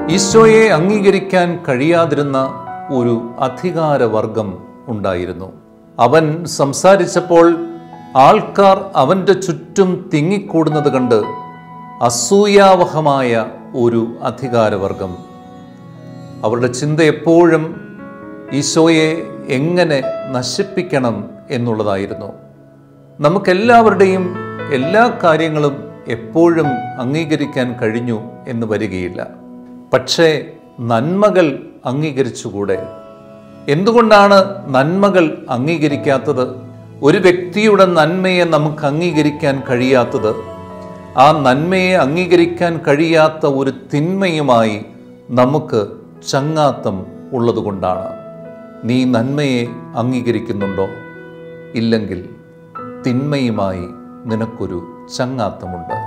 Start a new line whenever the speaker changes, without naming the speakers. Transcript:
ഈശോയെ അംഗീകരിക്കാൻ കഴിയാതിരുന്ന ഒരു അധികാരവർഗം ഉണ്ടായിരുന്നു അവൻ സംസാരിച്ചപ്പോൾ ആൾക്കാർ അവൻ്റെ ചുറ്റും തിങ്ങിക്കൂടുന്നത് കണ്ട് അസൂയാവഹമായ ഒരു അധികാരവർഗം അവരുടെ ചിന്ത എപ്പോഴും ഈശോയെ എങ്ങനെ നശിപ്പിക്കണം എന്നുള്ളതായിരുന്നു നമുക്കെല്ലാവരുടെയും എല്ലാ കാര്യങ്ങളും എപ്പോഴും അംഗീകരിക്കാൻ കഴിഞ്ഞു എന്ന് വരികയില്ല പക്ഷേ നന്മകൾ അംഗീകരിച്ചുകൂടെ എന്തുകൊണ്ടാണ് നന്മകൾ അംഗീകരിക്കാത്തത് ഒരു വ്യക്തിയുടെ നന്മയെ നമുക്ക് അംഗീകരിക്കാൻ കഴിയാത്തത് ആ നന്മയെ അംഗീകരിക്കാൻ കഴിയാത്ത ഒരു തിന്മയുമായി നമുക്ക് ചങ്ങാത്തം ഉള്ളതുകൊണ്ടാണ് നീ നന്മയെ അംഗീകരിക്കുന്നുണ്ടോ ഇല്ലെങ്കിൽ തിന്മയുമായി നിനക്കൊരു ചങ്ങാത്തമുണ്ട്